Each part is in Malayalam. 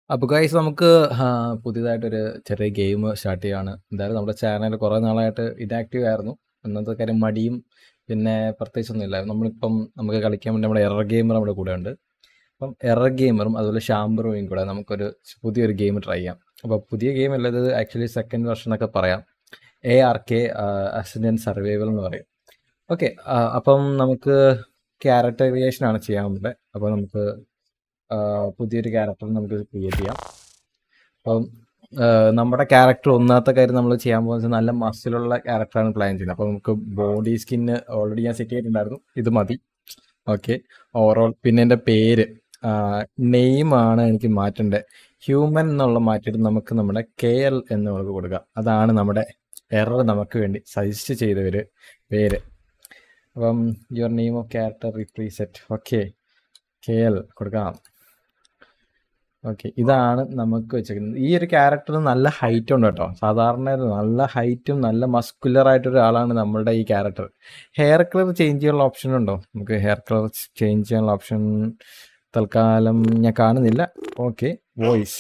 അപ്പോൾ ഗൈസ് നമുക്ക് ആ, പുതിയതായിട്ടൊരു ചെറിയ ഗെയിം സ്റ്റാർട്ട് ചെയ്യാണ് എന്തായാലും നമ്മുടെ ചാനൽ കുറേ നാളായിട്ട് ഇനാക്റ്റീവ് ആയിരുന്നു ഒന്നാമത്തെ കാര്യം മടിയും പിന്നെ പ്രത്യേകിച്ചൊന്നും ഇല്ല നമ്മളിപ്പം നമുക്ക് കളിക്കാൻ വേണ്ടി നമ്മുടെ എറർ ഗെയിമർ നമ്മുടെ കൂടെ ഉണ്ട് അപ്പം എറർ ഗെയിമറും അതുപോലെ ഷാംബറും കൂടെ നമുക്കൊരു പുതിയൊരു ഗെയിം ട്രൈ ചെയ്യാം അപ്പോൾ പുതിയ ഗെയിം അല്ല ഇത് ആക്ച്വലി സെക്കൻഡ് വെർഷൻ എന്നൊക്കെ പറയാം എ ആർ കെ അസിഡൻ സർവൈവൽ എന്ന് പറയും ഓക്കെ അപ്പം നമുക്ക് ക്യാരക്ടർ ക്രിയേഷൻ ആണ് ചെയ്യാൻ പറ്റുന്നത് അപ്പോൾ നമുക്ക് ആ, പുതിയൊരു ക്യാരക്ടർ നമുക്ക് ക്രിയേറ്റ് ചെയ്യാം അപ്പം ആ, നമ്മുടെ ക്യാരക്ടർ ഒന്നാമത്തെ കാര്യം നമ്മൾ ചെയ്യാൻ പോകുന്നത് നല്ല മസിലുള്ള ക്യാരക്ടറാണ് പ്ലാൻ ചെയ്യുന്നത് അപ്പോൾ നമുക്ക് ബോഡി സ്കിന്ന് ഓൾറെഡി ഞാൻ സെറ്റ് ചെയ്തിട്ടുണ്ടായിരുന്നു ഇത് മതി ഓക്കെ ഓവറോൾ പിന്നെ എൻ്റെ പേര് നെയിമാണ് എനിക്ക് മാറ്റേണ്ടത് ഹ്യൂമൻ എന്നുള്ള മാറ്റിയിട്ട് നമുക്ക് നമ്മുടെ കെ എൽ എന്ന് നമുക്ക് കൊടുക്കാം അതാണ് നമ്മുടെ എറർ നമുക്ക് വേണ്ടി സജസ്റ്റ് ചെയ്ത ഒരു പേര് അപ്പം your name of character represent okay K L കൊടുക്കാം ഓക്കെ ഇതാണ് നമുക്ക് വെച്ചേക്കുന്നത് ഈ ഒരു ക്യാരക്ടർ നല്ല ഹൈറ്റ് ഉണ്ട് കേട്ടോ സാധാരണ നല്ല ഹൈറ്റും നല്ല മസ്കുലർ ആയിട്ടൊരു ആളാണ് നമ്മളുടെ ഈ ക്യാരക്ടർ ഹെയർ കളർ ചേഞ്ച് ചെയ്യാനുള്ള ഓപ്ഷൻ ഉണ്ടോ നമുക്ക് ഹെയർ കളർ ചേഞ്ച് ചെയ്യാനുള്ള ഓപ്ഷൻ തൽക്കാലം ഞാൻ കാണുന്നില്ല ഓക്കെ വോയിസ്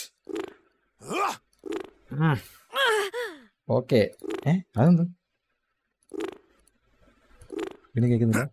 ഓക്കെ ഏ അതെന്ത് പിന്നെ കേൾക്കുന്നില്ല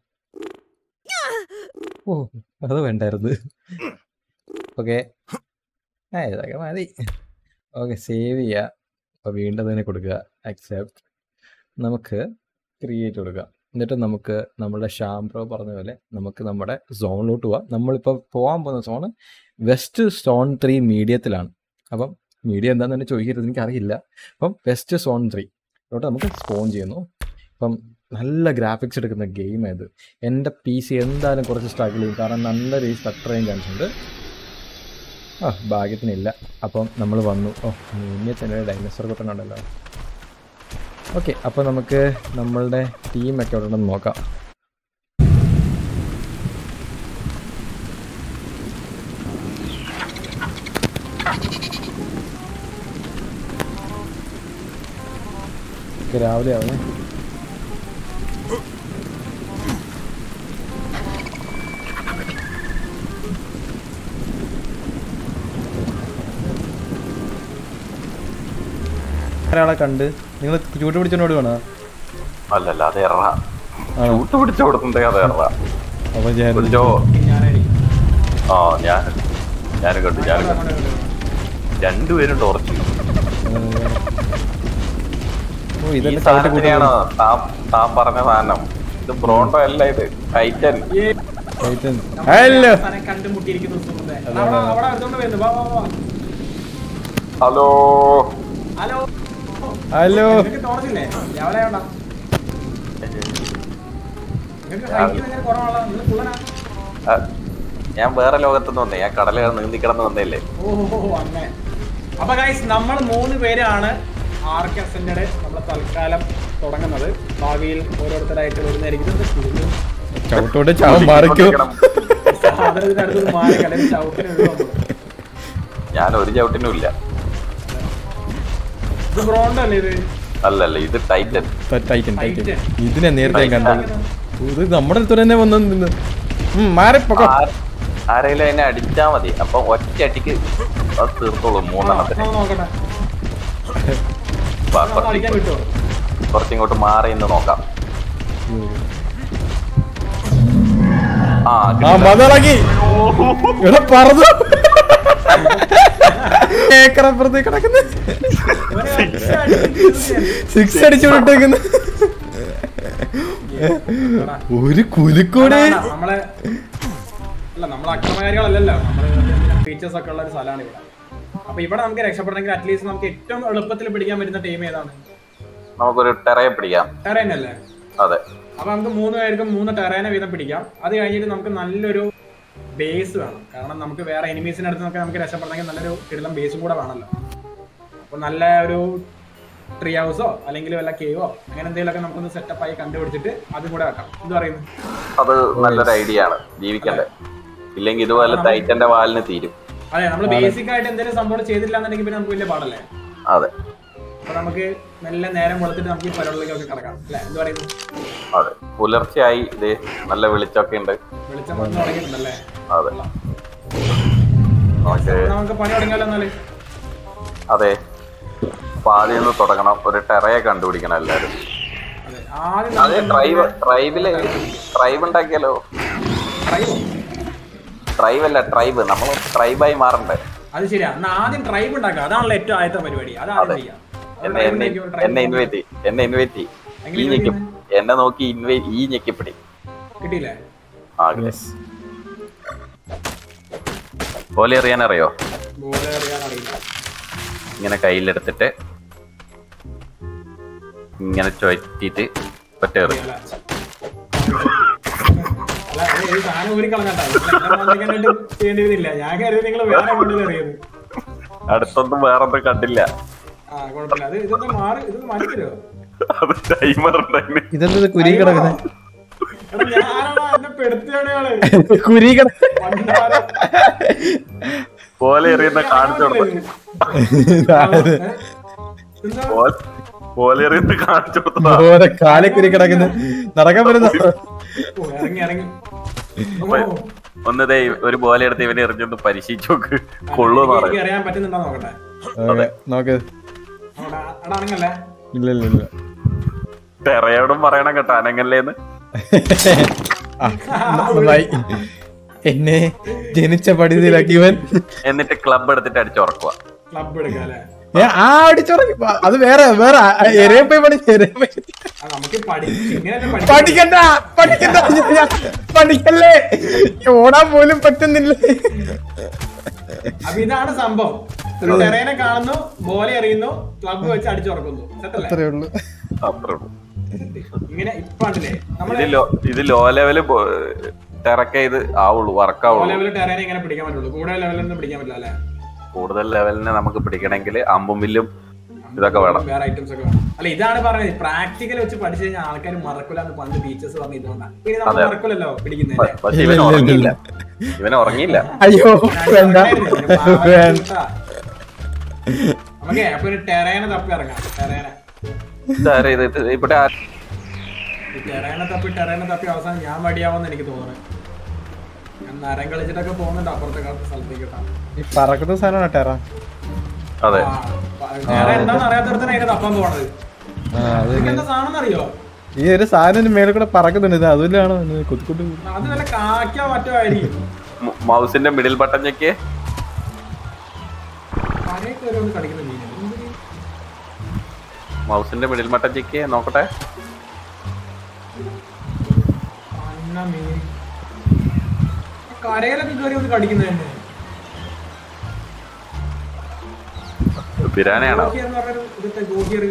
ഓ അത് വേണ്ടായിരുന്നു ഓക്കെ ആ ഇതൊക്കെ മതി ഓക്കെ സേവ് ചെയ്യുക അപ്പോൾ വീണ്ടും തന്നെ കൊടുക്കുക അക്സെപ്റ്റ് നമുക്ക് ക്രിയേറ്റ് കൊടുക്കുക എന്നിട്ട് നമുക്ക് നമ്മുടെ ഷാംപ്രോ പറഞ്ഞ പോലെ നമുക്ക് നമ്മുടെ സോണിലോട്ട് പോവാം നമ്മളിപ്പോൾ പോകാൻ പോകുന്ന സോണ് വെസ്റ്റ് സോൺ ത്രീ മീഡിയത്തിലാണ് അപ്പം മീഡിയ എന്താണെന്ന് തന്നെ ചോദിക്കരുത് എനിക്കറിയില്ല അപ്പം വെസ്റ്റ് സോൺ ത്രീ അതോട്ട് നമുക്ക് സ്പോൺ ചെയ്യുന്നു ഇപ്പം നല്ല ഗ്രാഫിക്സ് എടുക്കുന്ന ഗെയിം ഇത് എൻ്റെ പി സി എന്തായാലും കുറച്ച് സ്ട്രഗിൾ ചെയ്യും കാരണം നല്ല രീതിയിൽ സ്ട്രക്ചർ ചെയ്യാൻ ചാൻസ് ഉണ്ട് ആ ഭാഗ്യത്തിനില്ല അപ്പം നമ്മൾ വന്നു ഓ ഇനി തന്നെ ഡൈനോസർ കുട്ടനുണ്ടല്ലോ ഓക്കെ അപ്പോൾ നമുക്ക് നമ്മളുടെ ടീമൊക്കെ അവിടെ ഉണ്ടെന്ന് നോക്കാം ഒക്കെ രാവിലെ ആവേ ഒരാളെ കണ്ട് നിങ്ങൾ ചൂട്ട് പിടിച്ചോണ്ട് വേണോ അല്ലല്ല അത് എറ ആണോ ചൂട്ട് പിടിച്ച കൊടുക്കുന്നത് അത് എറ അപ്പോൾ ഞാൻ പിടിച്ചോ ആ ഞാൻ ഞാനും കണ്ടു ഞാനും കണ്ടു രണ്ടുപേരും ടോർച്ച് ഓ ഈ ഇതെല്ലാം ചവിട്ടി കൂട്ടി സാധനത്തിനെയാണ് താൻ താൻ പറഞ്ഞ സാധനം ഇത് ബ്രോണ്ടോ അല്ല ഇത് ടൈറ്റൻ Titan. ഹലോ കണ്ടുമുട്ടിയിരിക്കുന്ന സുഹൃത്തെ അവിടെ അവിടെ എടുത്തോണ്ട് വരുന്നു വാ വാ വാ ഹലോ ഹലോ ഹലോ നിങ്ങൾക്ക് തോന്നില്ലേ രാവിലെ വേണ്ട നിങ്ങൾക്ക് ഹൈറ്റ് ഭയങ്കര കുറവാണല്ലോ നിങ്ങൾ കുള്ളനാ ആ, ഞാൻ വേറെ ലോകത്തുനിന്ന് വന്നേ ഞാൻ കടല നീന്തി കിടന്ന് വന്നേല്ലേ ഓഹോ അങ്ങനെ അപ്പൊ ഗൈസ് നമ്മൾ മൂന്ന് പേരാണ് ആർക്ക് അസെന്റഡ് നമ്മൾ തൽക്കാലം തുടങ്ങുന്നത് ഭാവിയിൽ ഓരോരുത്തരായിട്ട് വരുന്നതായിരിക്കും ഇത് കൂടുതൽ ചവിട്ടോട്ട് ചാവൻ മാറിക്കോ സാധനത്തിന്റെ അടുത്ത് മാറി കടയിൽ ചവിട്ടിന് വീഴും ഞാൻ ഒരു ചവിട്ടിനും ഇല്ല ഇത് ബ്രോണ്ടോ അല്ലേ ഇത് അല്ലല്ല ഇത് ടൈറ്റൻ ടൈറ്റൻ ടൈറ്റൻ Titan. ഇതിനെ നേരത്തെ ഞാൻ കണ്ടത് ഇത് നമ്മുടെ അടുത്ത് തന്നെ വന്നു നിന്ന് ഉം, മാറിപ്പോക്കോ ആര്- ആരെങ്കിലും അതിനെ അടിച്ചാ മതി അപ്പൊ ഒറ്റ അടിക്ക് അത് തീർത്തോളൂ ആ, മൂന്നെണ്ണത്തിന് ആ, നോക്കട്ടെ വാ, ആ, കളിക്കാൻ കുറച്ച് കിട്ടുമോ കുറച്ചിങ്ങോട്ട് മാറി നിന്ന് നോക്കാം ആ ആ കിട്ടില്ല. മതളകി ഇവിടെ പറന്നു ഏക്കറപ്പുറത്ത് കിടക്കുന്നു ഇവനെ ഒറ്റ അടിച്ച് സിക്സ് അടിച്ചുകൊണ്ടിട്ടേക്കുന്നു എടാ, ഒരു കുലുക്കൂടെ അതാണ് നമ്മളെ അല്ല നമ്മളെ അക്രമകാരികളല്ലല്ലോ നമ്മള് ഫീച്ചേഴ്സ് ഒക്കെ ഉള്ള ഒരു സ്ഥലമാണ് ഇവിടെ അപ്പൊ ഇവിടെ നമുക്ക് രക്ഷപ്പെടണമെങ്കിൽ അറ്റ്ലീസ്റ്റ് നമുക്ക് ഏറ്റവും എളുപ്പത്തിൽ പിടിക്കാൻ പറ്റുന്ന ടീം ഏതാണ് നമുക്കൊരു ടെറയെ പിടിക്കാം ടെറേൻ അല്ലേ അതെ അപ്പൊ നമുക്ക് മൂന്ന് പേർക്കും മൂന്ന് ടെറേനെ വീതം പിടിക്കാം അത് കഴിഞ്ഞിട്ട് നമുക്ക് നല്ലൊരു ബേസ് വേണം കാരണം നമുക്ക് വേറെ എനിമീസിന്റെ അടുത്ത് നമുക്ക് നമുക്ക് രക്ഷപ്പെടണമെങ്കിൽ നല്ലൊരു കിടലം ബേസും കൂടെ വേണമല്ലോ അപ്പൊ നല്ല ഒരു ട്രീ ഹൗസോ അല്ലെങ്കിൽ വല്ല കേവോ അങ്ങനെ എന്തെങ്കിലുമൊക്കെ നമുക്കൊന്ന് സെറ്റപ്പ് ആയി കണ്ടുപിടിച്ചിട്ട് അതും കൂടെ വെക്കാം എന്ത് പറയുന്നു അത് നല്ലൊരു ഐഡിയ ആണ് ജീവിക്കണ്ടേ ഇല്ലെങ്കിൽ ഇതുപോലെ ടൈറ്റന്റെ വാലിന് തീരും അതെ നമ്മൾ ബേസിക് ആയിട്ട് എന്തെങ്കിലും സംഭവം ചെയ്തില്ല എന്നുണ്ടെങ്കിൽ പിന്നെ നമുക്ക് വലിയ പാടല്ലേ അതെ അപ്പൊ നമുക്ക് നല്ല നേരം വെളുത്തിട്ട് നമുക്ക് ഈ പരിപാടികളിലേക്കൊക്കെ കിടക്കാം അല്ലെ എന്ത് പറയുന്നു അതെ പുലർച്ചെയായി ഇത് നല്ല വെളിച്ചമൊക്കെ ഉണ്ട് വെളിച്ചം വന്ന് തുടങ്ങിയിട്ടുണ്ടല്ലേ അതെ ഓക്കെ ഓക്കെ നമുക്ക് പണി തുടങ്ങിയാലോ എന്നാല് അതെ അപ്പൊ ആദ്യം ഒന്ന് തുടങ്ങണം ഒരു ടെറയെ കണ്ടുപിടിക്കണം എല്ലാരും അതെ ആദ്യം അതെ നമുക്ക് ട്രൈബ് ട്രൈബില് ട്രൈബ് ഉണ്ടാക്കിയാലോ ട്രൈബോ ട്രൈബ് അല്ല ട്രൈബ് നമ്മൾ ട്രൈബായി മാറണ്ടേ അത് ശരിയാ എന്നാ ആദ്യം ട്രൈബ് ഉണ്ടാക്കുക അതാണല്ലോ ഏറ്റവും ആദ്യത്തെ പരിപാടി അത് ആദ്യം ചെയ്യാം അത് എന്നെ tribe എന്നെ ഉണ്ടാക്കി, tribe എന്നെ ഇൻവൈറ്റ് ചെയ്യ്. എന്നെ ഇൻവൈറ്റ് ചെയ്യ്. ഈ എങ്ങനെ ഞെക്കി എന്നെ നോക്കി ഇൻവൈറ്റ് ഈ ഞെക്കിപ്പിടി കിട്ടിയില്ലേ ആ യെസ് പോലെ അറിയാൻ അറിയോ ബോൾ അറിയാൻ അറിയില്ല ഇങ്ങനെ കയ്യിലെടുത്തിട്ട് ഇങ്ങനെ ചുറ്റിട്ട് ഒറ്റ എറി അറിയാല. അല്ല അത് ഈ സാധനം ഊരി കളഞ്ഞാട്ടാ ചെയ്യേണ്ടി വരുന്നില്ല ഞാൻ കരുതി നിങ്ങൾ വേറെ കൊണ്ടല്ലേ അറിയുന്നത് അടുത്തൊന്നും വേറൊന്നും കണ്ടില്ല ആ കുഴപ്പമില്ല അത് ഇതൊന്ന് മാറി ഇതൊന്ന് മാറ്റി തരുമോ അത് ടൈമർ ഉണ്ടായിരുന്നു ഇതെന്ത് കുരി കിടക്കുന്നത് എടാ ഞാനാണോ എന്നെ പെടുത്തിയാണ് ഇയാള് കുരി കിട പണ്ടാരം. പോലെ എറിയുന്ന കാണിച്ചു കൊടുത്തു ഏ? എന്താ? പോലെ പോലെ എറിയുന്ന കാണിച്ചു കൊടുത്തതാ ഓരോ കാലെ കുരി കിടക്കുന്നു നടക്കാൻ പറ്റുന്ന ഓ, ഇറങ്ങി ഇറങ്ങി ഓ, ഒന്ന് ദേ ഒരു പോലെ എടുത്ത് ഇവനെ എറിഞ്ഞൊന്ന് പരിശീലിച്ചു നോക്ക് കൊള്ളൂന്ന് എനിക്ക് പറഞ്ഞു അറിയാൻ പറ്റുന്നുണ്ടോ നോക്കട്ടെ നോക്ക് അവിടെ അവിടെ അണങ്ങല്ലേ ഇല്ല ഇല്ല ഇല്ല ടെറയോടും പറയണം കേട്ടോ അനങ്ങല്ലേന്ന് ആ, നന്നായി എന്നെ ജനിച്ച പടിതിലാക്കി ഇവൻ എന്നിട്ട് ക്ലബ് എടുത്തിട്ട് അടിച്ചുറക്കുക ക്ലബ് എടുക്കാം അല്ലേ ഏ, ആ അടിച്ചുറങ്ങി അത് വേറെ വേറെ എരയെ പോയി പഠി എരയെ പോയി ആ, നമുക്ക് പഠിച്ച് ഇങ്ങനെ പഠിക്കണ്ട പഠിക്കണ്ട ഞാൻ- പഠിക്കല്ലേ ഓടാൻ പോലും പറ്റുന്നില്ല അപ്പൊ ഇതാണ് സംഭവം ഒരു ടെറേനെ കാണുന്നു ബോലെ എറിയുന്നു ക്ലബ് വെച്ച് അടിച്ചുറക്കുന്നു സെറ്റല്ലേ അത്രേ ഉള്ളൂ അത്രേ ഉള്ളൂ ഇങ്ങനെ ഇപ്പൊ ഉണ്ടല്ലേ നമ്മള് ഇത് ലോ ഇത് ലോ ലെവല് ടെറക്കേ ഇത് ആവുള്ളൂ വർക്ക് ലോ ആവുള്ളൂ ലെവലിൽ ടെറേനെ ഇങ്ങനെ പിടിക്കാൻ പറ്റുള്ളൂ കൂടുതൽ ലെവലൊന്നും പിടിക്കാൻ പറ്റില്ല അല്ലേ കൂടുതൽ ലെവലിനെ നമുക്ക് പിടിക്കണമെങ്കിൽ അമ്പും വില്ലും ഇതൊക്കെ വേണം വേറെ ഐറ്റംസ് ഒക്കെ വേണം അല്ല ഇതാണ് പറഞ്ഞത് പ്രാക്ടിക്കൽ വെച്ച് പഠിച്ചു കഴിഞ്ഞാൽ ആൾക്കാർ മറക്കൂല എന്ന് പണ്ട് ടീച്ചേഴ്സ് പറഞ്ഞ ഇതുകൊണ്ടാണ് പിന്നെ നമ്മൾ അതെ. മറക്കൂലല്ലോ പിടിക്കുന്നതല്ലേ പക്ഷെ ഇല്ല, ഇവൻ ഇല്ല, ഉറങ്ങിയില്ല ഇല്ല. ഇവൻ ഉറങ്ങിയില്ല അയ്യോ വേണ്ട വേണ്ട നമുക്ക് അപ്പൊ ഒരു ടെറേനെ തപ്പി ഇറങ്ങാം ടെറേനെ ഇതാരാ ഇത് ഇത് ഇവിടെ ആ- ഈ ടെറേനെ തപ്പി ടെറേനെ തപ്പി അവസാനം ഞാൻ മടിയാവുമെന്ന് എനിക്ക് തോന്നുന്നത് ഞാൻ നരം കളിച്ചിട്ടൊക്കെ പോകുന്നുണ്ട് അപ്പുറത്തെ കാലത്ത് സ്ഥലത്തേക്ക് കേട്ടോ ഈ പറക്കുന്ന സാധനമാണ് ടെറ അതെ ആ, ടെറ എന്താണെന്ന് അറിയാത്തടത്താണ് അതിനെ തപ്പാൻ പോണത് ആ അത് ഇതൊക്കെ എന്താ സാധനം അറിയോ ഈ ഒരു സാധനം മേലെ കൂടെ പറക്കുന്നുണ്ട് ഇത് അതുകൊണ്ടാണ് കുത്തിക്കുട്ടി അത് വല്ല കാക്കോ മറ്റോ ആയിരിക്കും മ- മൗസിന്റെ മിഡിൽ ബട്ടൺ ഞെക്കിയേ കരയൊക്കെ വരെ ഒന്ന് കളിക്കുന്ന മീൻ എന്തിന്? മൗസിന്റെ മിഡിൽ ബട്ടൺ ഞെക്കിയേ നോക്കട്ടെ അന്ന മീൻ കരയിലൊക്കെ കയറി ഒന്ന് കടിക്കുന്നത് തന്നെ പിരാനയാണോ ഗോഹിയർ എന്ന് പറഞ്ഞൊരു ഇതൊക്കെ ഗോഹിയർ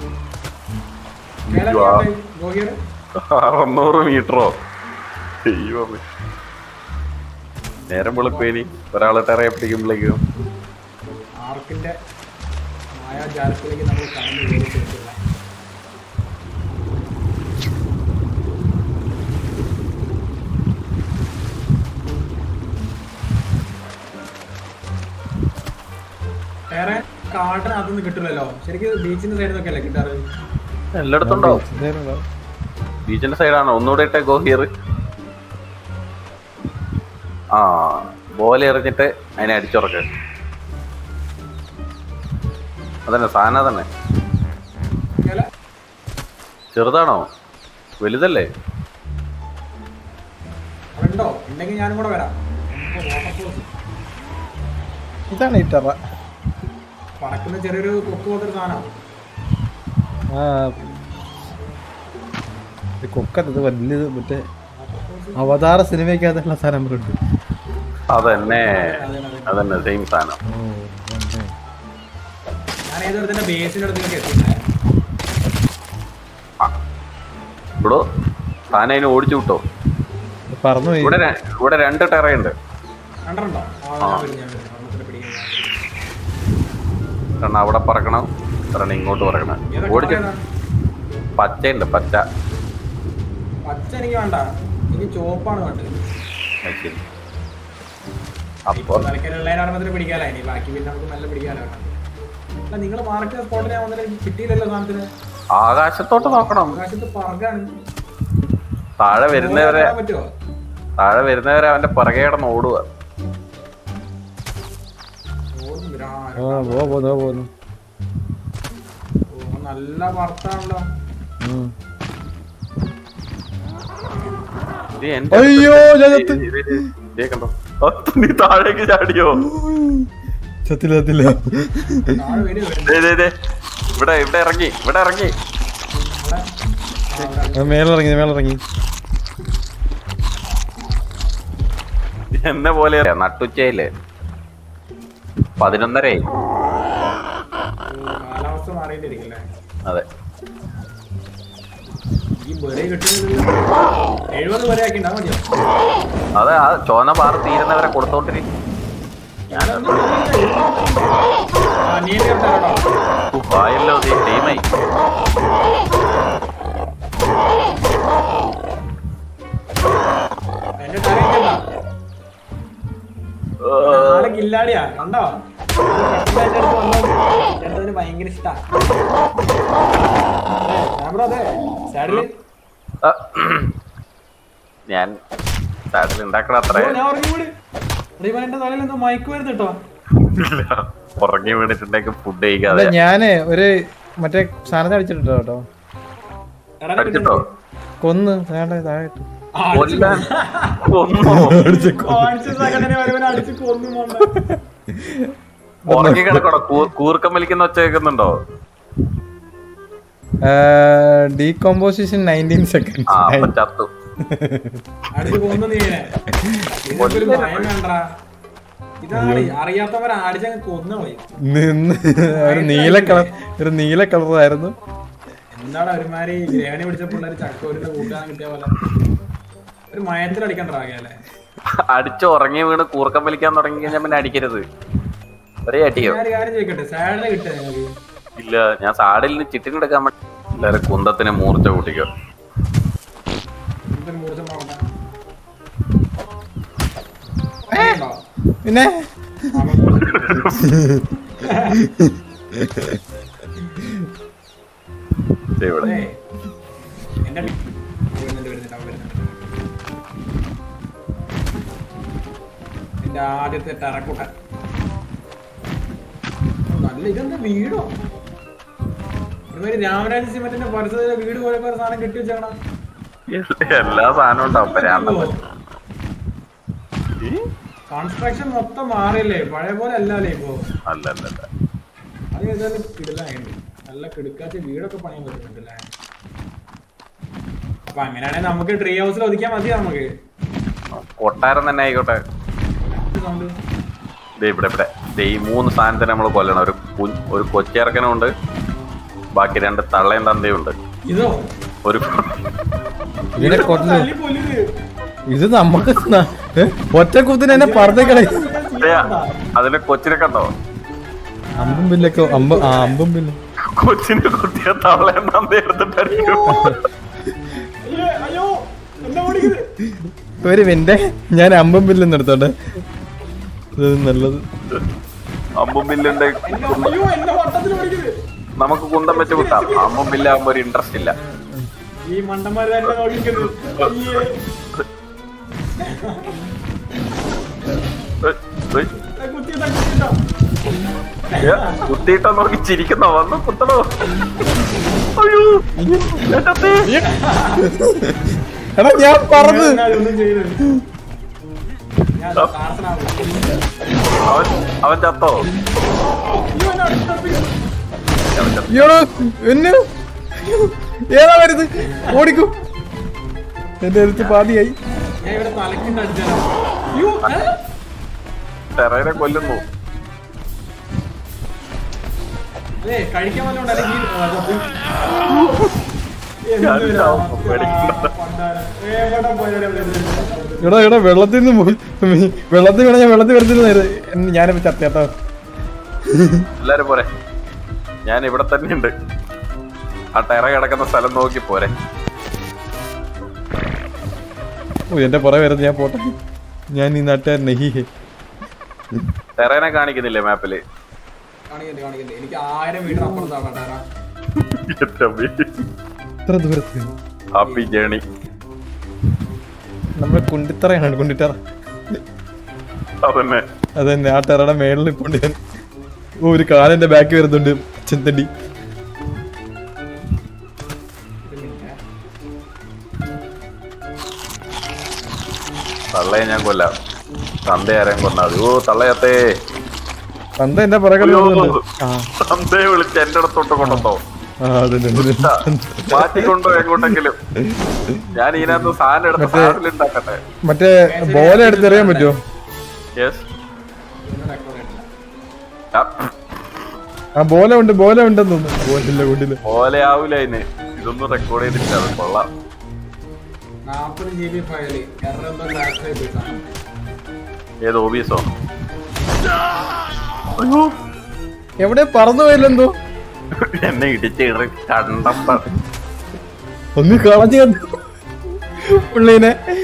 ഇയ്യോ. ഗോഹിയർ അറുന്നൂറ് മീറ്ററോ ദൈവമേ നേരം വെളുപ്പേനി ഒരാളെ ടെറയെ പിടിക്കുമ്പോഴേക്കും ആർക്കിന്റെ മായാജാലത്തിലേക്ക് നമ്മൾ കടന്നു കയറി ചെന്നിട്ടില്ല വേറെ കാട്ടിനകത്തുനിന്ന് കിട്ടില്ലല്ലോ ശരിക്കും ബീച്ചിന്റെ സൈഡിൽ നിന്നൊക്കെ അല്ലേ കിട്ടാറ് എല്ലായിടത്തും ഉണ്ടാവും ബീച്ചിന്റെ സൈഡാണോ ഒന്നുകൂടെ ഇട്ടേ ഗോഹിയർ ആ ബോല എറിഞ്ഞിട്ട് അതിനെ അടിച്ചുറക്ക് അതന്നെ സാധനം തന്നെ ഇങ്ങനെ ചെറുതാണോ വലുതല്ലേ അവിടെ ഉണ്ടോ ഉണ്ടെങ്കിൽ ഞാനും കൂടെ വരാം ഇപ്പൊ waterfalls. ഇതാണ് ഈ ടെറ പറക്കുന്ന ചെറിയൊരു കൊക്ക് പോലത്തെ സാധനം ആ ഈ കൊക്കത്ത് ഇത് വലിയത് മറ്റേ അവതാര സിനിമയ്ക്കകത്തുള്ള സാധനം ഉണ്ട് അതന്നെ അതന്നെ സെയിം സാധനം ഞാൻ ഏതൊരുത്തിന്റെ ബേസിന്റെ അടുത്തേക്ക് എത്തിയില്ലേ ഇവിടെ സാധനം അതിനെ ഓടിച്ചു വിട്ടോ പറന്നു പോയി ഇവിടെ ര- ഇവിടെ രണ്ട് ടെറയുണ്ട് കണ്ടിട്ടുണ്ടോ ആ, ഞാൻ വരും, ഞാൻ വരും. വെള്ളത്തിന്റെ പിടിയിൽ. കാരണം അവിടെ പറക്കണം കാരണം ഇങ്ങോട്ട് പറക്കണം ഏതൊക്കെ ഓടിച്ചു പറയുന്നത്? പച്ചയുണ്ട് പച്ച പച്ച എനിക്ക് വേണ്ട എനിക്ക് ചുവപ്പാണ് വേണ്ടത് അത് ശരി അപ്പോൾ തലക്കലുള്ളതിനോടത്തിന് പിടിക്കാലോ ഇനി ബാക്കി പിന്നെ നമുക്ക് നല്ല പിടിക്കാലോ അല്ല നിങ്ങൾ മാർക്ക് സ്പോട്ടിൽ ഞാൻ വന്നിട്ട് കിട്ടിയില്ലല്ലോ സാധനത്തിന് ആകാശത്തോട്ട് നോക്കണം ആകാശത്ത് പറകാണ് താഴെ വരുന്നവരെ പറ്റുമോ താഴെ വരുന്നവരെ അവന്റെ പുറകെ കിടന്ന് ഓടുക ഓടുന്നില്ല. ആ, ആ പോ പോന്നു പോ പോന്നു ഓ, നല്ല വർത്താണല്ലോ ഉം. ഇത് എന്റെ അയ്യോ ഞാൻ ചത്ത് ഇത് ഇത് ഇതേ കണ്ടോ ഓ, നീ താഴേക്ക് ചാടിയോ ചത്തില്ല ചത്തില്ല താഴെ വരും വരും. ദേ, ദേ, ദേ. ഇവിടെ ഇവിടെ ഇറങ്ങി ഇവിടെ ഇറങ്ങി ഇവിടെ. ആ, ഇവിടെ. ആ, മേളിറങ്ങി മേളിറങ്ങി എന്നെ പോലെ നട്ടുച്ചയില് പതിനൊന്നരയായി ഓ, കാലാവസ്ഥ മാറിയിട്ടിരിക്കല്ലേ അതെ ഈ ബെറി കിട്ടുന്നത് എഴുപത് വരെ ആക്കി ഉണ്ടാ മതിയോ അതെ ആ ചോന പാറ് തീരുന്നവരെ കൊടുത്തോണ്ടിരി ഞാനൊന്നും ആ, നീ എന്നെ എടുത്താലോടാ. വായല്ലോ നീ ടീമായി എന്റെ തലയിക്കണ്ട നാളെ കില്ലാടിയാ കണ്ടോ പെട്ടെന്ന് എന്റെ അടുത്ത് വന്നത് രണ്ടതിന് ഭയങ്കര ഇഷ്ടാ അതെ, ക്യാമറ അതെ സാഡില് ആ, ഞാൻ സാഡിൽ ഉണ്ടാക്കണ അത്ര അയ്യോ, ഞാൻ ഉറങ്ങി വീട് ഇവൻ എന്റെ തലയിൽ എന്തോ മയക്ക് വരുന്നു കേട്ടോ ഉറങ്ങി വീണിട്ടുണ്ടെങ്കിൽ ഫുഡ് അല്ല കഴിക്കാതെ ഞാന് ഒരു മറ്റേ സാധനത്തെ അടിച്ചിട്ടോ കേട്ടോ എടാ, അടിച്ചിട്ടോ കൊന്ന് താഴെ താഴെ ഇട്ടു. ആ, അടിച്ച് കൊല്ലാൻ കൊന്നോ കാണിച്ച സെക്കൻഡിന് വരുവൻ അടിച്ച് കൊന്നു മോനെ. ഉറങ്ങി കിടക്കണോ കൂർക്കം വലിക്കുന്ന ഒച്ച കേൾക്കുന്നുണ്ടോ ഡീകോമ്പോസിഷൻ നയൻറ്റീൻ സെക്കൻഡ് ആ അപ്പൊ ചത്തു അടിച്ച് കൊന്നു നീ ഇതിനെ. ഇതിനൊരു ഭയം വേണ്ടടാ ഇതാണ് അറിയാത്തവർ അടിച്ചങ്ങ് കൊന്നു പോയി നിന്ന് ഒരു നീല കളർ ഒരു നീല കളറായിരുന്നു എന്താണ് ഒരുമാതിരി ഗ്രഹണി പിടിച്ച പിള്ളേർ ചക്കോരിന്റെ കൂട്ടാൻ കിട്ടിയ പോലെ ഒരു മയത്തിൽ അടിക്കണ്ടാകല്ലേ അടിച്ച് ഉറങ്ങി വീണ് കൂർക്കം വലിക്കാൻ തുടങ്ങി കഴിഞ്ഞാൽ പിന്നെ അടിക്കരുത് ഒരേ അടിയോ ഞാൻ ഒരു കാര്യം ചോദിക്കട്ടെ സാലറി കിട്ടിയ നിങ്ങൾക്ക് ഇല്ല ഞാൻ സാഡിൽ നിന്ന് ചിട്ടിനെടുക്കാൻ വേണ്ടി എല്ലാരും കുന്തത്തിന് മൂർച്ച കൂട്ടിക്കോ എന്തൊരു മൂർച്ചം നോക്കട്ടെ ഉണ്ടോ? പിന്നെ ആ, മൂർച്ചം. ദേ ഇവിടെ ഏയ്, എന്റെ വി- വരുന്നുണ്ട്, വരുന്നുണ്ട്, അവൻ വരുന്നുണ്ട്. എന്റെ ആദ്യത്തെ ടെറക്കൂട്ടൻ നല്ല ഇതെന്താ വീടോ ഒരുമാതിരി രാമരാജ സിമന്റിന്റെ പരിസരത്തിലെ വീട് പോലെ ഒരു സാധനം കെട്ടി വെച്ചേക്കണം എല്ലാ സാധനവും ഉണ്ടാവും പരാണ്ടം കൺസ്ട്രക്ഷൻ മൊത്തം മാറിയല്ലേ പഴയ പോലെ അല്ലല്ലേ ഇപ്പോ അല്ല അല്ല അല്ല അത് ഏതായാലും കിടിലായിട്ട് നല്ല കിടുക്കാച്ച വീടൊക്കെ പണിയാൻ പറ്റുന്നുണ്ടല്ലേ അപ്പൊ അങ്ങനെയാണെങ്കിൽ നമുക്ക് ട്രീ ഹൗസിൽ ഒതുക്കിയാൽ മതി നമുക്ക് കൊട്ടാരം തന്നെ ആയിക്കോട്ടെ സൗണ്ട് ദേ ഇവിടെ ഇവിടെ ദേ ഈ മൂന്ന് സാധനത്തിന് നമ്മൾ കൊല്ലണം ഒരു കു- ഒരു കൊച്ചിറക്കനുണ്ട് ബാക്കി രണ്ട് തള്ളയും തന്തയും ഉണ്ട് ഇതോ ഒരു ഇതിനെ കൊന്ന് തല്ലി കൊല്ലുത്. ഇത് നമുക്ക് ന- ഏ? ഒറ്റ കുത്തിന് എന്നെ പറത്തേക്കളെ ദേ, അതിലെ കൊച്ചിനെ കണ്ടോ അമ്പും ബില്ലൊക്കെ അമ്പ ആ അമ്പും ബില്ല് കൊച്ചിനെ കുത്തിയ തള്ളയും തന്തയും എടുത്തിട്ടായിരിക്കും അയ്യോ, അയ്യോ എന്നെ ഓടിക്കുന്നത് ഒരു മിനിറ്റ് ഞാൻ അമ്പും ബില്ലും എടുത്തോട്ടെ ഇത് നല്ലത് അമ്പും ബില്ലുണ്ട് എന്നെ അയ്യോ എന്നെ വട്ടത്തിൽ ഓടിക്കുന്നത് നമുക്ക് കുന്തം വെച്ച് വിട്ടാം അമ്പും ബില്ലാകുമ്പോ ഒരു ഇൻട്രസ്റ്റ് ഇല്ല ഈ മണ്ടന്മാര് തന്നെ നോക്കിക്കുന്നത് അയ്യേ. ഏയ്, ഏയ്, ദേ കുത്തിയിട്ടാ, കുത്തിയിട്ടാ. ഏ, കുത്തിയിട്ടോ നോക്കി ചിരിക്കുന്നോ വന്നു കുത്തണോ അയ്യോ എന്റെ അത്തേ. എടാ ഞാൻ പറഞ്ഞു ഞാൻ ഇതൊന്നും ചെയ്യരുത്. ഞാൻ പ്രാർത്ഥനാവും. അവൻ അവൻ ചത്തോ അയ്യോ, എന്നെ അടിച്ചടിപ്പിക്കുന്നു. അവൻ ചത്തോ. അയ്യോടോ എന്നെ ഏതാ വരുത് ഓടിക്കൂ എന്റെ അടുത്ത് പാതിയായി ഞാൻ ഇവിടെ തലക്കിണ്ട് അടിച്ചാലോ അയ്യോ ഏ? ടെറേനെ കൊല്ലുന്നു അതെ കഴിക്കാൻ വല്ലതും ഉണ്ട് അല്ലെങ്കിൽ ആ, ഇത് ഞാൻ എന്തൊരു ചാവും. അവസ്ഥ. പേടിക്കണ്ട. പണ്ടാരം. എവിടെ പോയാലും ഇവിടെ ഇരുന്ന്. എടാ എടാ വെള്ളത്തിൽ നിന്ന് പോയി വെള്ളത്തിൽ വീണ ഞാൻ വെള്ളത്തിൽ വരത്തില്ല ഞാനിപ്പോ ചത്തേട്ടോ എല്ലാരും പോരെ ഞാൻ ഇവിടെ തന്നെ ഉണ്ട് ആ ടെറ കിടക്കുന്ന സ്ഥലം നോക്കി പോരെ ഓ എന്റെ പുറകെ വരുന്നത് ഞാൻ പോട്ടെ ഞാൻ ഈ നാട്ടുകാരൻ നഹി ഹേ ടെറേനെ കാണിക്കുന്നില്ലേ മാപ്പില് കാണിക്കണ്ട കാണിക്കണ്ട എനിക്ക് ആയിരം മീറ്റർ അപ്പുറത്താണ് പണ്ടാര ഇത്ര ദൂരത്ത് ഹാപ്പി ജേണി നമ്മുടെ കുണ്ടിത്തറയാണ് കുണ്ടിത്തറ അതന്നെ അതന്നെ ആ ടെറയുടെ മേളിൽ ഇപ്പോണ്ട് ഞാൻ ഓ ഒരു കാലന്റെ ബാക്ക് വരുന്നുണ്ട് ചെന്തണ്ടി തള്ളയെ ഞാൻ കൊല്ലാം തന്തയാരെയും കൊണ്ടാ മതി ഓ തള്ളയത്തേ പന്ത എന്റെ പുറകെ അയ്യോ. വരുന്നുണ്ട്. ആ തന്തയെ വിളിച്ച് എന്റെ അടുത്തോട്ട് കൊണ്ടുവന്നോ ആ, അതുണ്ട്, അതുണ്ട്. മാറ്റിക്കൊണ്ടോ എങ്ങോട്ടെങ്കിലും ഞാൻ ഇതിനകത്ത് സാധനം എടുത്ത് മറ്റേ- സാധനത്തിലുണ്ടാക്കട്ടെ മറ്റേ ബോല എടുത്തെറിയാൻ പറ്റുമോ യെസ് ആ ബോല ഉണ്ട് ബോല ഉണ്ടെന്ന് തോന്നുന്നു ബോലില്ല കൊണ്ടില്ല പോലെ ആവൂല അതിന് ഇതൊന്നും റെക്കോർഡ് ചെയ്തിട്ടില്ല അത് കൊള്ളാം നാപ്പത് ജി ബി ഫയല് എറർ എന്തോ ക്രാഷ് ആയി പോയിട്ടാണ് ഏത് ഓബിയസോ എവിടെ പറന്നു പോയില്ലെന്തോ എന്നെ ഇടിച്ച് ഇടറി കണ്ടപ്പ ഒന്ന് കളഞ്ഞു കണ്ടു പുള്ളീനെ